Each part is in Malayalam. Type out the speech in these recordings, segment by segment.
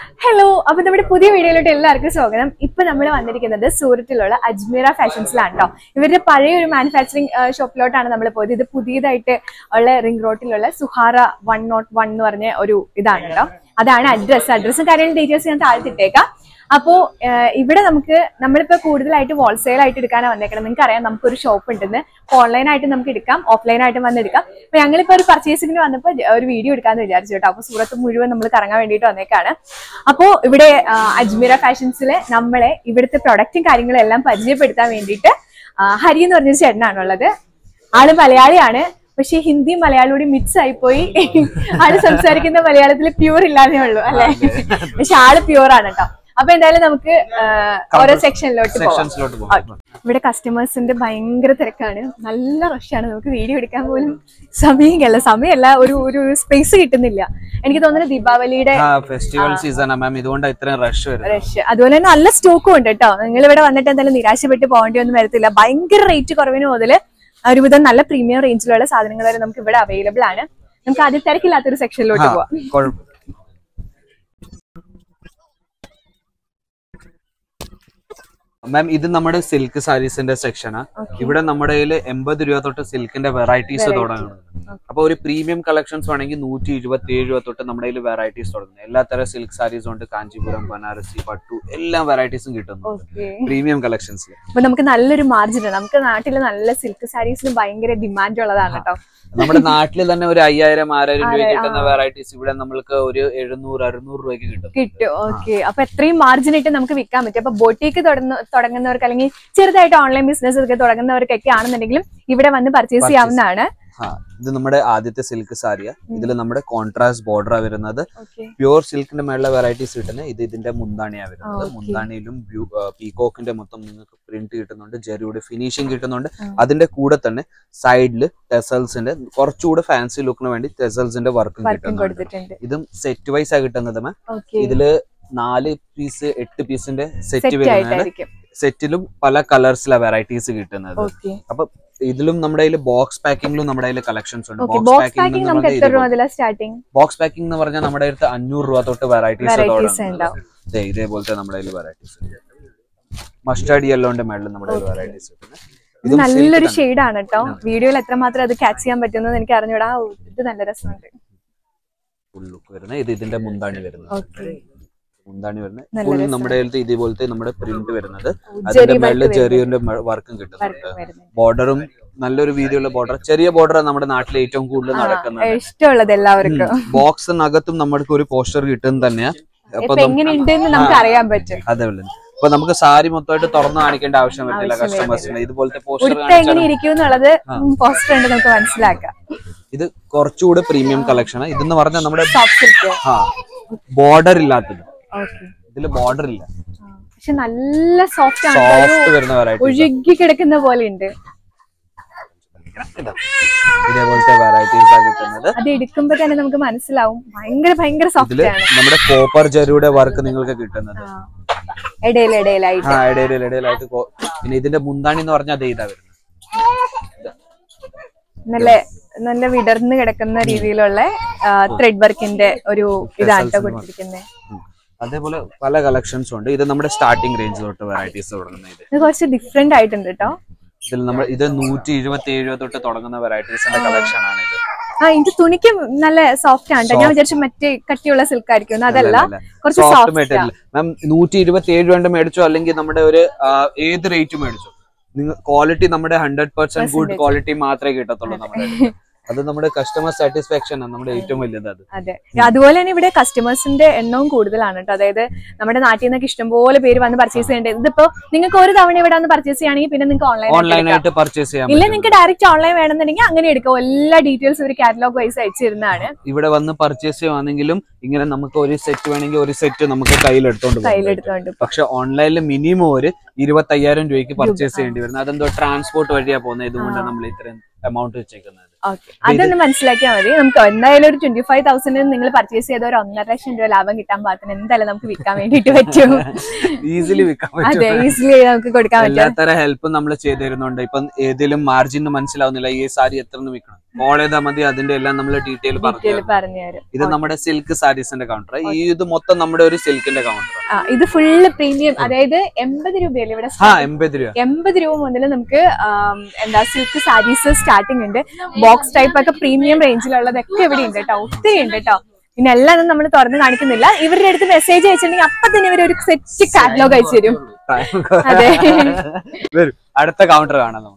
ഹലോ അപ്പൊ നമ്മുടെ പുതിയ വീഡിയോയിലോട്ട് എല്ലാവർക്കും സ്വാഗതം ഇപ്പൊ നമ്മൾ വന്നിരിക്കുന്നത് സൂറത്തിലുള്ള അജ്മീറ ഫാഷൻസിലാണ് കേട്ടോ ഇവരുടെ പഴയ ഒരു മാനുഫാക്ചറിങ് ഷോപ്പിലോട്ടാണ് നമ്മൾ പോയത് ഇത് പുതിയതായിട്ട് ഉള്ള റിംഗ് റോഡിലുള്ള സുഹാറ വൺ നോട്ട് വൺ എന്ന് പറഞ്ഞ ഒരു ഇതാണ് കേട്ടോ അതാണ് അഡ്രസ്സ് അഡ്രസ്സും കാര്യങ്ങളും ഡീറ്റെയിൽസ് ഞാൻ താഴ്ത്തിട്ടേക്കാം അപ്പോ ഏഹ്, ഇവിടെ നമുക്ക് നമ്മളിപ്പോ കൂടുതലായിട്ട് ഹോൾസെയിൽ ആയിട്ട് എടുക്കാനാണ് വന്നേക്കണം നിങ്ങൾക്ക് അറിയാം നമുക്കൊരു ഷോപ്പ് ഉണ്ടെന്ന് ഓൺലൈൻ ആയിട്ട് നമുക്ക് എടുക്കാം ഓഫ്ലൈൻ ആയിട്ട് വന്ന് എടുക്കാം അപ്പൊ ഞങ്ങളിപ്പോ ഒരു പർച്ചേസിംഗിന് വന്നപ്പോൾ ഒരു വീഡിയോ എടുക്കാന്ന് വിചാരിച്ചു കേട്ടോ അപ്പൊ സൂറത്ത് മുഴുവൻ നമ്മൾ കറങ്ങാൻ വേണ്ടിയിട്ട് വന്നേക്കാണ് അപ്പോ ഇവിടെ ആ, അജ്മീറ ഫാഷൻസിലെ നമ്മളെ ഇവിടുത്തെ പ്രൊഡക്റ്റും കാര്യങ്ങളും എല്ലാം പരിചയപ്പെടുത്താൻ വേണ്ടിയിട്ട് ആ, ഹരി എന്ന് പറഞ്ഞൊരു ചേട്ടനാണുള്ളത് ആള് മലയാളിയാണ് പക്ഷെ ഹിന്ദി മലയാളം കൂടി മിക്സ് ആയിപ്പോയി ആള് സംസാരിക്കുന്ന മലയാളത്തിൽ പ്യൂർ ഇല്ലാന്നേ ഉള്ളൂ അല്ലെ പക്ഷെ ആള് പ്യൂർ ആണ് കേട്ടോ അപ്പൊ എന്തായാലും നമുക്ക് ആ, ഓരോ സെക്ഷനിലോട്ട് പോവാം സെക്ഷൻസിലോട്ട് പോകും ഇവിടെ കസ്റ്റമേഴ്സിന്റെ ഭയങ്കര തിരക്കാണ് നല്ല റഷാണ് നമുക്ക് വീഡിയോ എടുക്കാൻ പോലും സമയമല്ല സമയമല്ല ഒരു ഒരു സ്പേസ് കിട്ടുന്നില്ല എനിക്ക് തോന്നുന്നു ദീപാവലിയുടെ ആ ഫെസ്റ്റിവൽ സീസൺ മാം ഇതുകൊണ്ട് ഇത്രയും റഷ് വരും റഷ് അതുപോലെ തന്നെ നല്ല സ്റ്റോക്കും ഉണ്ട് കേട്ടോ നിങ്ങൾ ഇവിടെ വന്നിട്ട് എന്തായാലും നിരാശപ്പെട്ട് പോകേണ്ടി ഒന്നും വരത്തില്ല ഭയങ്കര റേറ്റ് കുറവിന് മുതൽ ഒരുവിധം നല്ല പ്രീമിയം റേഞ്ചിലുള്ള സാധനങ്ങൾ വരെ നമുക്ക് ഇവിടെ അവൈലബിൾ ആണ് നമുക്ക് ആദ്യം തിരക്കില്ലാത്തൊരു സെക്ഷനിലോട്ട് പോവാം കുഴപ്പം മാം ഇത് നമ്മുടെ സിൽക്ക് സാരീസിന്റെ സെക്ഷനാ ഇവിടെ നമ്മുടെ കയ്യിൽ എൺപത് രൂപ തൊട്ട് സിൽക്കിന്റെ വെറൈറ്റീസ് തുടങ്ങുന്നത് അപ്പൊ ഒരു പ്രീമിയം കളക്ഷൻസ് വേണമെങ്കിൽ നൂറ്റി ഇരുപത്തി ഏഴ് രൂപ തൊട്ട് നമ്മുടെ കയ്യിൽ വെറൈറ്റീസ് തുടങ്ങുന്നത് എല്ലാ തരം സിൽക്ക് സാരീസും ഉണ്ട് കാഞ്ചീപുരം ബനാറസി പട്ടു എല്ലാ വെറൈറ്റീസും കിട്ടുന്നു ഓക്കെ പ്രീമിയം കളക്ഷൻസിൽ അപ്പൊ നമുക്ക് നല്ലൊരു മാർജിൻ ഉണ്ട് നമുക്ക് നാട്ടിൽ നല്ല സിൽക്ക് സാരീസിന് ഭയങ്കര ഡിമാൻഡ് ഉള്ളതാണ് കേട്ടോ നമ്മുടെ നാട്ടിൽ തന്നെ ഒരു അയ്യായിരം ആറായിരം രൂപയ്ക്ക് കിട്ടുന്ന വെറൈറ്റീസ് ഇവിടെ നമ്മൾക്ക് ഒരു എഴുന്നൂറ് അറുന്നൂറ് രൂപയ്ക്ക് കിട്ടും കിട്ടും ഓക്കെ അപ്പൊ എത്രയും മാർജിൻ ഇട്ട് നമുക്ക് വിൽക്കാൻ പറ്റും അപ്പൊ ബൊട്ടീക്ക് തുടങ്ങുന്നവർക്ക് അല്ലെങ്കിൽ ചെറുതായിട്ട് ഓൺലൈൻ ബിസിനസ് ഒക്കെ തുടങ്ങുന്നവർക്കൊക്കെ ആണെന്നുണ്ടെങ്കിലും ഇവിടെ വന്ന് പർച്ചേസ് ചെയ്യാവുന്നതാണ് ആ ഇത് നമ്മുടെ ആദ്യത്തെ സിൽക്ക് സാരിയാ ഇതിൽ നമ്മുടെ കോൺട്രാസ്റ്റ് ബോർഡറാ വരുന്നത് ഓക്കെ പ്യൂർ സിൽക്കിന്റെ മേലുള്ള വെറൈറ്റീസ് കിട്ടുന്നത് ഇത് ഇതിന്റെ മുന്താണിയാ വരുന്നത് Okay. മുന്താണിയിലും പീകോക്കിന്റെ മൊത്തം നിങ്ങൾക്ക് പ്രിന്റ് കിട്ടുന്നുണ്ട് ജെറിയുടെ ഫിനിഷിംഗ് കിട്ടുന്നുണ്ട് ആ. അതിന്റെ കൂടെ തന്നെ സൈഡിൽ ടെസൽസിന്റെ കുറച്ചുകൂടെ ഫാൻസി ലുക്കിന് വേണ്ടി ടെസൽസിന്റെ വർക്കും വർക്കും കിട്ടുന്നുണ്ട് കൊടുത്തിട്ടുണ്ട് ഇതും സെറ്റ് വൈസ് ആ കിട്ടുന്നത് മാം ഓക്കെ ഇതില് നാല് പീസ് എട്ട് പീസിന്റെ സെറ്റ് സെറ്റ് വരുന്നതാണ് ആയിട്ടായിരിക്കും സെറ്റിലും പല കളേഴ്സിലെ വെറൈറ്റീസ് കിട്ടുന്നത് ഓക്കെ അപ്പൊ ഇതിലും നമ്മുടെ കയ്യിൽ ബോക്സ് പാക്കിംഗിലും നമ്മുടെ കയ്യിൽ കളക്ഷൻസ് ഉണ്ട് ഓക്കെ ബോക്സ് പാക്കിംഗ് നമുക്ക് എത്ര രൂപ മുതല സ്റ്റാർട്ടിങ് ബോക്സ് പാക്കിംഗ് എന്ന് പറഞ്ഞാൽ നമ്മുടെ അടുത്ത് അഞ്ഞൂറ് രൂപ തൊട്ട് വെറൈറ്റീസ് വെറൈറ്റീസ് ഉണ്ടാവും ഇതേപോലത്തെ നമ്മുടെ കയ്യിൽ വെറൈറ്റീസ് മസ്റ്റാർഡ് യെല്ലോന്റെ മേളിൽ നമ്മുടെ കയ്യിൽ വെറൈറ്റീസ് ഇത് നല്ലൊരു ഷെയ്ഡാണ് കേട്ടോ വീഡിയോയിൽ എത്രമാത്രം അത് ക്യാച്ച് ചെയ്യാൻ പറ്റുന്നത് എനിക്ക് അറിഞ്ഞൂടാ ഓ, ഇത് നല്ല രസമുണ്ട് ഫുൾ ലുക്ക് വരുന്നത് ഇത് ഇതിന്റെ മുന്താണി വരുന്നത് ഓക്കെ മുന്താണി വരുന്നത് നല്ല ഫുൾ രസം. നമ്മുടെ കയ്യിലത്തെ ഇതേപോലത്തെ നമ്മുടെ പ്രിന്റ് വരുന്നത് ജെറി അതിന്റെ മേളിൽ work ചെറിയൊരു വർക്കും കിട്ടുന്നുണ്ട് വർക്ക് വരുന്നത് ബോർഡറും നല്ലൊരു വീതിയുള്ള ബോർഡർ ചെറിയ ബോർഡർ നമ്മുടെ നാട്ടിൽ ഏറ്റവും കൂടുതൽ ആ, നടക്കുന്നത് ഇഷ്ടമുള്ളത് എല്ലാവർക്കും ബോക്സിനകത്തും നമുക്ക് ഒരു പോസ്റ്റർ കിട്ടും തന്നെയാ അപ്പൊ ഇപ്പൊ എങ്ങനെയുണ്ട് എന്ന് നമുക്ക് അറിയാൻ പറ്റും അതേപോലെ അപ്പൊ നമുക്ക് സാരി മൊത്തമായിട്ട് തുറന്നു കാണിക്കേണ്ട ആവശ്യം വരില്ല ആവശ്യം കസ്റ്റമേഴ്സിന് ഇതുപോലത്തെ പോസ്റ്റർ ഉടുത്ത എങ്ങനെ ഇരിക്കും എന്നുള്ളത് പോസ്റ്റർ ഉണ്ട് നമുക്ക് മനസ്സിലാക്കാം ഇത് കുറച്ചുകൂടെ പ്രീമിയം കളക്ഷൻ ഇതെന്ന് പറഞ്ഞാൽ നമ്മുടെ സോഫ്റ്റ് സിൽക്ക് ആ ബോർഡർ ഇല്ലാത്തത് ഓക്കെ ഇതില് ബോർഡർ ഇല്ല പക്ഷെ നല്ല സോഫ്റ്റ് ആണ് സോഫ്റ്റ് വരുന്ന വെറൈറ്റി ഒഴുകി കിടക്കുന്ന പോലെ ഉണ്ട് ഇതേപോലത്തെ വെറൈറ്റീസ് ആ കിട്ടുന്നത് അത് എടുക്കുമ്പോ തന്നെ നമുക്ക് മനസ്സിലാവും ഭയങ്കര ഭയങ്കര ഇതില് സോഫ്റ്റ് ആണ് നമ്മുടെ കോപ്പർ ജെറിയുടെ വർക്ക് നിങ്ങൾക്ക് കിട്ടുന്നത് ആ. ഇടയിൽ ഇടയിലായിട്ട് ആ ഇടയിൽ ഇടയിലായിട്ട് കോ- പിന്നെ ഇതിന്റെ മുന്താണി എന്ന് പറഞ്ഞാൽ അതേ ഇതാ വരുന്നത് നല്ല നല്ല വിടർന്ന് കിടക്കുന്ന രീതിയിലുള്ള ത്രെഡ് വർക്കിന്റെ ഒരു ഇതാണ് ട്ടോ കൊടുത്തിരിക്കുന്നത് ഉം. അതേപോലെ പല കളക്ഷൻസും ഉണ്ട് ഇത് നമ്മുടെ സ്റ്റാർട്ടിംഗ് റേഞ്ച് തൊട്ട് വെറൈറ്റീസ് തുടങ്ങുന്ന ഇത് ഇത് കുറച്ച് ഡിഫറെന്റ് ആയിട്ടുണ്ട് കേട്ടോ ഇതിൽ നമ്മൾ ഇത് നൂറ്റി എഴുപത്തി ഏഴ് രൂപ തൊട്ട് തുടങ്ങുന്ന വെറൈറ്റീസിന്റെ കളക്ഷൻ ആണ് ഇത് ആ ഇത് തുണിക്ക് നല്ല സോഫ്റ്റ് ആണ് ട്ടോ. ഞാൻ വിചാരിച്ചു മറ്റേ കട്ടിയുള്ള സിൽക്ക് ആയിരിക്കും എന്ന് അതല്ല അല്ല. കുറച്ച് സോഫ്റ്റ് സോഫ്റ്റ് മെറ്റീരിയൽ മാം നൂറ്റി ഇരുപത്തി ഏഴ് രൂപ മേടിച്ചോ അല്ലെങ്കിൽ നമ്മുടെ ഒരു ആ, ഏത് റേറ്റ് മേടിച്ചോ നിങ്ങൾ ക്വാളിറ്റി നമ്മുടെ ഹൺഡ്രഡ് പെർസെന്റ് ഗുഡ് ക്വാളിറ്റി മാത്രമേ കിട്ടത്തുള്ളൂ നമ്മുടെ അടുത്ത്. അത് നമ്മുടെ കസ്റ്റമർ സാറ്റിസ്ഫാക്ഷൻ ആണ് നമ്മുടെ ഏറ്റവും വലുത് അത് അതെ അതുപോലെ തന്നെ ഇവിടെ കസ്റ്റമേഴ്സിന്റെ എണ്ണവും കൂടുതലാണ് കേട്ടോ അതായത് നമ്മുടെ നാട്ടിൽ നിന്നൊക്കെ ഇഷ്ടംപോലെ പേര് വന്ന് പർച്ചേസ് ചെയ്യേണ്ടത് ഇതിപ്പോ നിങ്ങൾക്ക് ഒരു തവണ ഇവിടെ വന്ന് പർച്ചേസ് ചെയ്യുകയാണെങ്കിൽ പിന്നെ നിങ്ങൾക്ക് ഓൺലൈൻ ഓൺലൈൻ ആയിട്ട് പർച്ചേസ് ചെയ്യാൻ ഇല്ല പറ്റും. നിങ്ങൾക്ക് ഡയറക്റ്റ് ഓൺലൈൻ വേണമെന്നുണ്ടെങ്കിൽ അങ്ങനെ എടുക്കാം എല്ലാ ഡീറ്റെയിൽസ് ഒരു കാറ്റലോഗ് വൈസ് അയച്ചു തരുന്നതാണ് ഇവിടെ വന്ന് പർച്ചേസ് ചെയ്യുവാണെങ്കിലും ഇങ്ങനെ നമുക്ക് ഒരു സെറ്റ് വേണമെങ്കിൽ ഒരു സെറ്റ് നമുക്ക് കയ്യിലെടുത്തോണ്ട് പോകാം കയ്യിലെടുത്തോണ്ട് പക്ഷെ ഓൺലൈനിൽ മിനിമം ഒരു ഇരുപത്തയ്യായിരം രൂപയ്ക്ക് പർച്ചേസ് ചെയ്യേണ്ടി വരുന്നത് അതെന്തോ ട്രാൻസ്പോർട്ട് വഴിയാ പോകുന്നത് ഇതുകൊണ്ട് നമ്മൾ ഇത്രയും എമൗണ്ട് വെച്ചേക്കുന്നത് ഓക്കെ അതൊന്ന് മനസ്സിലാക്കിയാൽ മതി നമുക്ക് എന്തായാലും ഒരു ട്വന്റി ഫൈവ് തൗസൻഡ് നിങ്ങൾ പർച്ചേസ് ചെയ്ത ഒരു ഒന്നര ലക്ഷം രൂപ ലാഭം കിട്ടാൻ പാകത്തിന് എന്തായാലും നമുക്ക് വിൽക്കാൻ വേണ്ടിയിട്ട് പറ്റും ഈസിലി വിൽക്കാൻ അതെ പറ്റും ഈസിലി നമുക്ക് കൊടുക്കാൻ പറ്റും എല്ലാത്തരം ഹെൽപ്പും നമ്മൾ ചെയ്തു തരുന്നുണ്ട് ഇപ്പം ഏതെങ്കിലും മാർജിൻ മനസ്സിലാവുന്നില്ല ഈ സാരി എത്ര വിൽക്കണം കോൾ ചെയ്താൽ മതി അതിന്റെ എല്ലാം നമ്മൾ ഡീറ്റെയിൽ പറഞ്ഞു ഡീറ്റെയിൽ തരും. പറഞ്ഞു തരും ഇത് നമ്മുടെ സിൽക്ക് സാരീസിന്റെ കൗണ്ടർ ഈ ഇത് മൊത്തം നമ്മുടെ ഒരു സിൽക്കിന്റെ കൗണ്ടർ ആ, ഇത് ഫുള്ള് പ്രീമിയം അതായത് എൺപത് രൂപയല്ലേ ഇവിടെ ആ എൺപത് രൂപ എൺപത് രൂപ മുതൽ നമുക്ക് ആം, എന്താ സിൽക്ക് സാരീസ് സ്റ്റാർട്ടിംഗ് ഉണ്ട് ബോക്സ് ടൈപ്പ് ഒക്കെ പ്രീമിയം റേഞ്ചിലുള്ളതൊക്കെ ഇവിടെ ഉണ്ട് കേട്ടോ ഒത്തിരി ഉണ്ട് കേട്ടോ പിന്നെ എല്ലാം നമ്മൾ തുറന്ന് കാണിക്കുന്നില്ല ഇവരുടെ അടുത്ത് മെസ്സേജ് അയച്ചിട്ടുണ്ടെങ്കിൽ അപ്പൊ തന്നെ ഇവർ ഒരു സെറ്റ് കാറ്റലോഗ് അയച്ചു തരും അതെ. വരും അടുത്ത കൗണ്ടർ കാണാം നമുക്ക്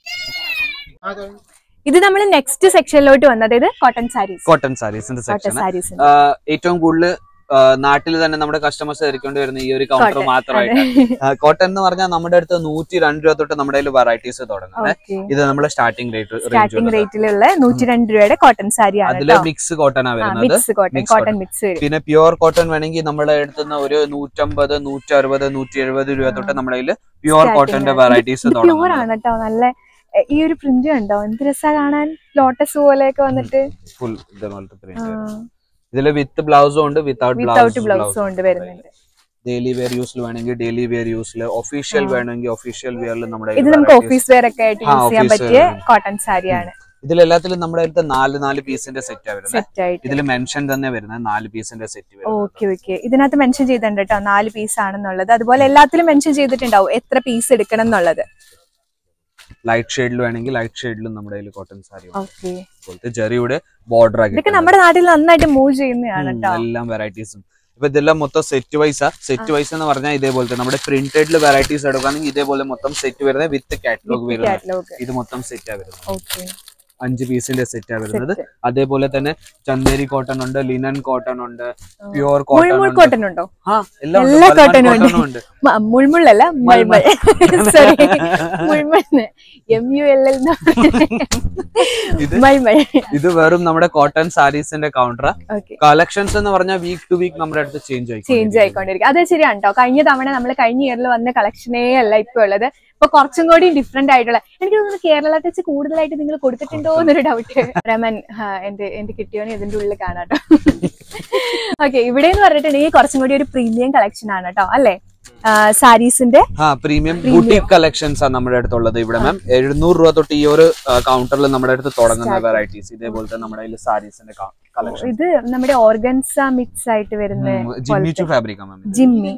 ഇത് നമ്മൾ നെക്സ്റ്റ് സെക്ഷനിലോട്ട് വന്നത് അതായത് കോട്ടൺ സാരീസ് കോട്ടൺ സാരീസിന്റെ കോട്ടൺ സെക്ഷൻ സാരീസ് ഏറ്റവും കൂടുതൽ നാട്ടിൽ തന്നെ നമ്മുടെ കസ്റ്റമേഴ്സ് ധരിക്കേണ്ടി വരുന്ന ഈ ഒരു കൗണ്ടർ Cotton, മാത്രമായിട്ട് കോട്ടൺ എന്ന് പറഞ്ഞാൽ നമ്മുടെ അടുത്ത് നൂറ്റി രണ്ട് രൂപ തൊട്ട് നമ്മുടെ കയ്യിൽ വെറൈറ്റീസ് തുടങ്ങുന്നത് ഓക്കെ ഇത് നമ്മുടെ സ്റ്റാർട്ടിംഗ് റേറ്റ് സ്റ്റാർട്ടിംഗ് റേറ്റിലുള്ള നൂറ്റി രണ്ട് രൂപയുടെ കോട്ടൺ സാരി ആണ് അതില് മിക്സ് കോട്ടനാ വരുന്നത് mix cotton mix cotton cotton. Mix വരും പിന്നെ പ്യുവർ കോട്ടൺ വേണമെങ്കിൽ നമ്മുടെ അടുത്തുനിന്ന് ഒരു നൂറ്റമ്പത് നൂറ്റി അറുപത് നൂറ്റി എഴുപത് രൂപ തൊട്ട് നമ്മുടെ കയ്യിൽ പ്യുവർ Starting കോട്ടന്റെ ആണ്. വെറൈറ്റീസ് പ്യൂർ തുടങ്ങുന്നത് ആണ് കേട്ടോ നല്ല എ, ഈ ഒരു പ്രിന്റ് കണ്ടോ എന്ത് രസാ കാണാൻ ലോട്ടസ് പോലെയൊക്കെ വന്നിട്ട് ഫുൾ ഇതേപോലത്തെ പ്രിന്റ് ഇതില് വിത്ത് ബ്ലൗസും ഉണ്ട് വിത്തൗട്ട് വിത്തൗട്ട് ബ്ലൗസ് ബ്ലൗസ് കൊണ്ട് വരുന്നുണ്ട് ഡെയിലി വെയർ യൂസിൽ വേണമെങ്കിൽ ഡെയിലി വെയർ യൂസിൽ ഒഫീഷ്യൽ വേണമെങ്കിൽ ഒഫീഷ്യൽ വെയറിൽ നമ്മുടെ ഇത് കയ്യിൽ നമുക്ക് varieties. ഓഫീസ് വെയർ ഒക്കെ ആയിട്ട് ആ, യൂസ് ചെയ്യാൻ office പറ്റിയ wear. കോട്ടൺ സാരിയാണ് ഇതിലെല്ലാത്തിലും നമ്മുടെ അടുത്ത് നാല് നാല് പീസിന്റെ സെറ്റാ വരുന്നത് സെറ്റ് ആയിട്ട് ഇതിൽ മെൻഷൻ തന്നെ വരുന്നത് നാല് പീസിന്റെ സെറ്റ് വരുന്നത് ഓക്കെ ഓക്കെ ഇതിനകത്ത് മെൻഷൻ ചെയ്തിട്ടുണ്ട് കേട്ടോ നാല് പീസ് ആണെന്നുള്ളത് അതുപോലെ എല്ലാത്തിലും മെൻഷൻ ചെയ്തിട്ടുണ്ടാവും എത്ര പീസ് എടുക്കണം എന്നുള്ളത് ലൈറ്റ് ഷെയ്ഡിൽ വേണമെങ്കിൽ ലൈറ്റ് ഷെയ്ഡിലും നമ്മുടെ കയ്യിൽ കോട്ടൺ സാരി ഓക്കെ പോലത്തെ ജെറിയുടെ ബോർഡർ ആക്കി ഇതൊക്കെ നമ്മുടെ നാട്ടിൽ നന്നായിട്ട് മൂവ് ചെയ്യുന്നതാണ് കേട്ടോ എല്ലാം വെറൈറ്റീസും ഇപ്പൊ ഇതെല്ലാം മൊത്തം സെറ്റ് വൈസാ സെറ്റ് വൈസ് എന്ന് പറഞ്ഞാൽ ഇതേപോലത്തെ നമ്മുടെ പ്രിന്റഡിൽ വെറൈറ്റീസ് എടുക്കുകയാണെങ്കിൽ ഇതേപോലെ മൊത്തം സെറ്റ് വരുന്നത് വിത്ത് കാറ്റലോഗ് വരുന്നത് കാറ്റലോഗ് ഇത് മൊത്തം സെറ്റാ വരുന്നത് ഓക്കെ അഞ്ച് പീസിന്റെ സെറ്റാ വരുന്നത് അതേപോലെ തന്നെ ചന്ദേരി കോട്ടൺ ഉണ്ട് ലിനൻ കോട്ടൺ ഉണ്ട് പ്യുവർ കോട്ടൺ മുൾമുൾ ഉണ്ട് കോട്ടൺ ഉണ്ടോ ആ എല്ലാം ഉണ്ട്. എല്ലാ പലമാൻ cotton ഉം cotton ഉം ഉണ്ട് മ- മുൾമുള്ളല്ല മൾമൾ സോറി മുൾമൾ എം യു എൽ എൽ ഇത് മൾമൾ ഇത് വെറും നമ്മുടെ കോട്ടൺ സാരീസിന്റെ കൗണ്ടറാ ഓക്കെ കളക്ഷൻസ് എന്ന് പറഞ്ഞാൽ വീക്ക് ടു വീക്ക് നമ്മുടെ അടുത്ത് ചേഞ്ച് ആയി ചേഞ്ച് ആയിക്കൊണ്ടിരിക്കും അത് ശരിയാണ് കേട്ടോ കഴിഞ്ഞ തവണ നമ്മൾ കഴിഞ്ഞ ഇയറിൽ വന്ന കളക്ഷനേ അല്ല ഇപ്പൊ ഉള്ളത് ഇപ്പൊ കുറച്ചും കൂടി ഡിഫറെന്റ് ആയിട്ടുള്ള എനിക്ക് തോന്നുന്നു കേരള ടച്ച് കൂടുതലായിട്ട് നിങ്ങൾ കൊടുത്തിട്ടുണ്ടോ എന്നൊരു ഡൗട്ട് രമൻ ആ, എന്റെ എന്റെ കിട്ടിയോനെ ഇതിന്റെ ഉള്ളിൽ കാണാട്ടോ ഓക്കെ ഇവിടെ എന്ന് പറഞ്ഞിട്ടുണ്ടെങ്കിൽ കുറച്ചും കൂടി ഒരു പ്രീമിയം കളക്ഷൻ ആണ് കേട്ടോ അല്ലേ സാരീസിന്റെ ആ പ്രീമിയം ബുട്ടീക് കളക്ഷൻസ് ആണ് നമ്മുടെ അടുത്തുള്ളത് ഇവിടെ മാം എഴുന്നൂറ് രൂപ തൊട്ട് ഈ ഒരു കൗണ്ടറിൽ നമ്മുടെ അടുത്ത് തുടങ്ങുന്ന വെറൈറ്റീസ് ഇതേപോലത്തെ നമ്മുടെ കയ്യിൽ സാരീസിന്റെ കളക്ഷൻ ഇത് നമ്മുടെ ഓർഗൻസ മിക്സ് ആയിട്ട് വരുന്ന ജിമ്മിച്ചു ഫാബ്രിക് മാം ജിമ്മി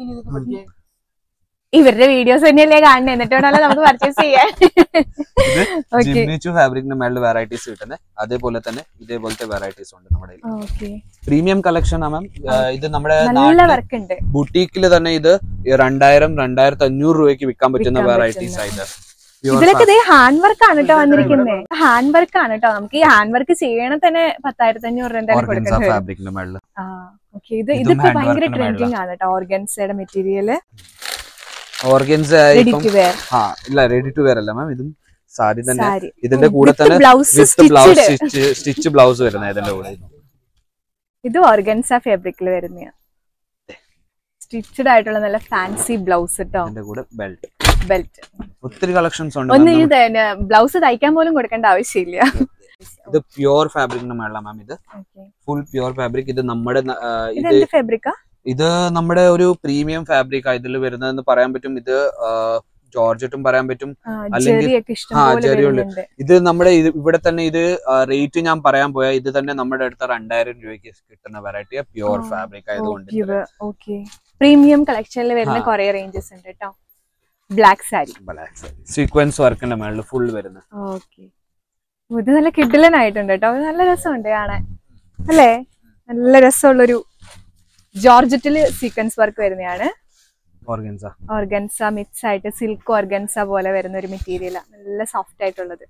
ഇവരുടെ വീഡിയോസ് തന്നെയല്ലേ കാണുന്നത് എന്നിട്ട് വേണമല്ലോ നമുക്ക് പർച്ചേസ് ചെയ്യാൻ ഇത് ഓക്കെ ജിമ്മിച്ചു ഫാബ്രിക്കിന്റെ മേളിൽ വെറൈറ്റീസ് കിട്ടുന്നത് അതേപോലെ തന്നെ ഇതേപോലത്തെ വെറൈറ്റീസ് ഉണ്ട് നമ്മുടെ ഓക്കെ പ്രീമിയം കളക്ഷൻ ആ മാം ഇത് നമ്മുടെ നല്ല വർക്ക് ഉണ്ട് ബുട്ടീക്കിൽ തന്നെ ഇത് രണ്ടായിരം രണ്ടായിരത്തി അഞ്ഞൂറ് രൂപയ്ക്ക് വിൽക്കാൻ പറ്റുന്ന വിൽക്കാൻ വെറൈറ്റീസ് ആയിട്ട് Pure ഇതിലൊക്കെ ഇതേ ഹാൻഡ് വർക്ക് ആണ് കേട്ടോ വന്നിരിക്കുന്നത് ഹാൻഡ് വർക്ക് ആണ് കേട്ടോ നമുക്ക് ഈ ഹാൻഡ് വർക്ക് ചെയ്യണ തന്നെ പത്തായിരത്തി അഞ്ഞൂറ് രൂപ എന്തായാലും ഓർഗൻസ കൊടുക്കേണ്ടി വരും ഫാബ്രിക്കിന്റെ മേളിൽ ആ ഓക്കെ ഇത് ഇതും ഇതിപ്പോ hand ഭയങ്കര work ന് ട്രെൻഡിങ് ആണ് കേട്ടോ ഓർഗൻസയുടെ മെറ്റീരിയൽ ഓർഗൻസ റെഡി ഇപ്പം ടു വെയർ ആ ഇല്ല റെഡി ടു വെയർ അല്ല മാം ഇതും സാരി തന്നെ സാരി ഇതിന്റെ കൂടെ With തന്നെ blouse with blouse stitched. Stitch stitch blouse വരുന്നത് ഇതിന്റെ കൂടെ ഇത് ഓർഗൻസ ഫാബ്രിക്കിൽ വരുന്ന സ്റ്റിച്ചഡ് ആയിട്ടുള്ള നല്ല ഫാൻസി ബ്ലൗസ് കേട്ടോ ഇതിന്റെ കൂടെ ബെൽറ്റ് ബെൽറ്റ് ഒത്തിരി കളക്ഷൻസ് ഉണ്ട് ഒന്ന് ma'am. ഇത് ബ്ലൗസ് തയ്ക്കാൻ പോലും കൊടുക്കേണ്ട ആവശ്യമില്ല ഇത് പ്യുവർ ഫാബ്രിക്കിന്റെ മേള മാം ഇത് ഫുൾ പ്യുവർ ഫാബ്രിക് ഇത് നമ്മുടെ ന- ആ, ഇത് ഇത് എന്ത് ഫാബ്രിക്കാ ഇത് നമ്മുടെ ഒരു പ്രീമിയം ഫാബ്രിക് ഇതിൽ വരുന്നതെന്ന് പറയാൻ പറ്റും ഇത് ആ, ജോർജറ്റും പറയാൻ പറ്റും അല്ലെങ്കിൽ- ജെറി ഒക്കെ ഇഷ്ടം ആ, പോലെ ജെറി ഉണ്ട്. വരുന്നുണ്ട് ഇത് നമ്മുടെ ഇത് ഇവിടെ തന്നെ ഇത് റേറ്റ് ഞാൻ പറയാൻ പോയാൽ ഇത് തന്നെ നമ്മുടെ അടുത്ത രണ്ടായിരം രൂപയ്ക്ക് കിട്ടുന്ന വെറൈറ്റി പ്യുവർ ആ, ഫാബ്രിക് ആയതുകൊണ്ട് ഓക്കെ പ്രീമിയം കളക്ഷനിൽ വരുന്ന ആ. കുറെ റേഞ്ചസ് ഉണ്ട് കേട്ടോ ബ്ലാക്ക് സാരി സീക്വൻസ് വർക്കിന്റെ മേളിൽ ഫുൾ വരുന്നത് ഓക്കെ ഇത് നല്ല കിഡിലനായിട്ടുണ്ട് കേട്ടോ ഇത് നല്ല രസമുണ്ട് കാണാൻ അല്ലേ നല്ല രസമുള്ളൊരു ജോർജറ്റില് സീക്വൻസ് വർക്ക് വരുന്നതാണ് ഓർഗൻസ ഓർഗൻസ മിക്സ് ആയിട്ട് സിൽക്ക് ഓർഗൻസ പോലെ വരുന്ന ഒരു മെറ്റീരിയൽ നല്ല സോഫ്റ്റ് ആയിട്ടുള്ളത്